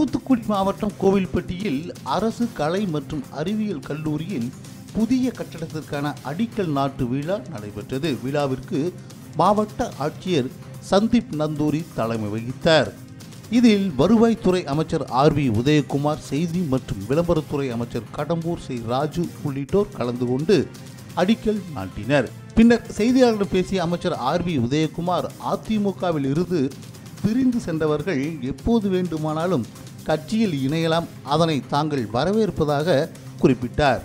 தூத்துக்குடி மாவட்டம் கோவில்பட்டியில் அரசு கலை மற்றும் அறிவியல் கல்லூரியின் புதிய கட்டடத்திற்கான அடிக்கல் நாட்டு விழா நடைபெற்றது விழாவிற்கு மாவட்ட ஆட்சியர் சந்தீப் நந்தூரி தலைமை வகித்தார் இதில் வருவாய்த்துறை அமைச்சர் ஆர் வி உதயகுமார் செய்தி மற்றும் விளம்பரத்துறை அமைச்சர் கடம்பூர் சி ராஜு உள்ளிட்டோர் கலந்து கொண்டு அடிக்கல் நாட்டினர் பின்னர் செய்தியாளர்களிடம் பேசிய அமைச்சர் ஆர் வி உதயகுமார் அதிமுகவில் இருந்து பிரிந்து சென்றவர்கள் எப்போது வேண்டுமானாலும் கட்சியில் இணையலாம் அதனை தாங்கள் வரவேற்பதாக குறிப்பிட்டார்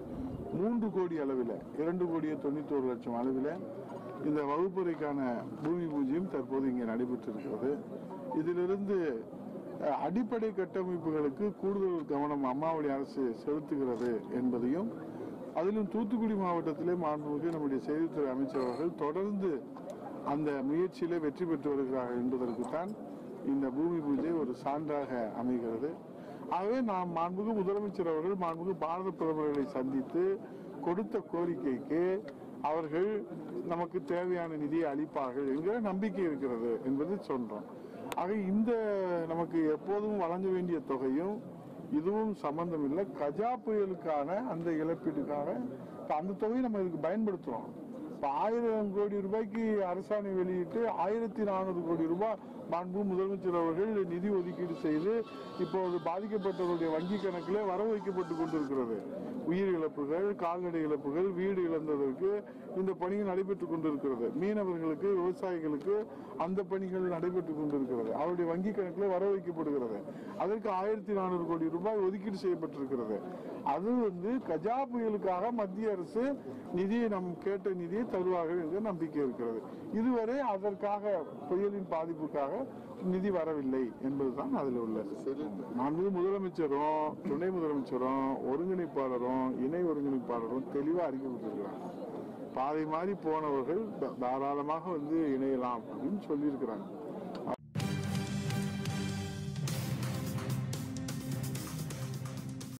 மூன்று கோடி அளவில் இரண்டு கோடியே தொண்ணூத்தோரு லட்சம் அளவில் இந்த வகுப்பறைக்கான பூமி பூஜையும் தற்போது இங்கே நடைபெற்றிருக்கிறது இதிலிருந்து அஹ், அடிப்படை கட்டமைப்புகளுக்கு கூடுதல் கவனம் அம்மாவளி அரசு செலுத்துகிறது என்பதையும் அதிலும் தூத்துக்குடி மாவட்டத்திலே மாண்புமிகு நம்முடைய செய்தித்துறை அமைச்சர் அவர்கள் தொடர்ந்து அந்த முயற்சியிலே வெற்றி பெற்று வருகிறார்கள் என்பதற்குத்தான் இந்த பூமி பூஜை ஒரு சான்றாக அமைகிறது ஆகவே நாம் மாண்புமிகு முதலமைச்சர் அவர்கள் மாண்புமிகு பாரத பிரதமர்களை சந்தித்து கொடுத்த கோரிக்கைக்கு அவர்கள் நமக்கு தேவையான நிதியை அளிப்பார்கள் என்கிற நம்பிக்கை இருக்கிறது என்பதை சொல்றோம் ஆக இந்த நமக்கு எப்போதும் வழங்க வேண்டிய தொகையும் இதுவும் சம்பந்தம் இல்லை கஜா புயலுக்கான அந்த இழப்பீட்டுக்காக இப்ப அந்த தொகையை நம்ம இதுக்கு பயன்படுத்துறோம் இப்ப ஆயிரம் கோடி ரூபாய்க்கு அரசாணை வெளியிட்டு ஆயிரத்தி நானூறு கோடி ரூபாய் மாண்பு முதலமைச்சர் அவர்கள் நிதி ஒதுக்கீடு செய்து இப்போது பாதிக்கப்பட்டவருடைய வங்கி கணக்கிலே வரவு வைக்கப்பட்டு கொண்டிருக்கிறது உயிர் இழப்புகள் கால்நடை இழப்புகள் வீடு இழந்ததற்கு இந்த பணிகள் நடைபெற்றுக் கொண்டிருக்கிறது மீனவர்களுக்கு விவசாயிகளுக்கு அந்த பணிகள் நடைபெற்றுக் கொண்டிருக்கிறது அவருடைய வங்கி கணக்கில் வர வைக்கப்படுகிறது அதற்கு ஆயிரத்தி நானூறு கோடி ரூபாய் ஒதுக்கீடு செய்யப்பட்டிருக்கிறது அது வந்து கஜா புயலுக்காக மத்திய அரசு நிதியை நம் கேட்ட நிதியை தருவார்கள் என்ற நம்பிக்கை இருக்கிறது இதுவரை அதற்காக புயலின் பாதிப்புக்காக நிதி வரவில்லை என்பதுதான் அதில் உள்ளது மாண்பு முதலமைச்சரும் துணை முதலமைச்சரும் ஒருங்கிணைப்பாளரும் இணை ஒருங்கிணைப்பாளரும் தெளிவாக அறிக்கை கொடுத்திருக்கிறாங்க பாதை மாறி போனவர்கள் தா- தாராளமாக வந்து இணையலாம் அப்படின்னு சொல்லியிருக்கிறாங்க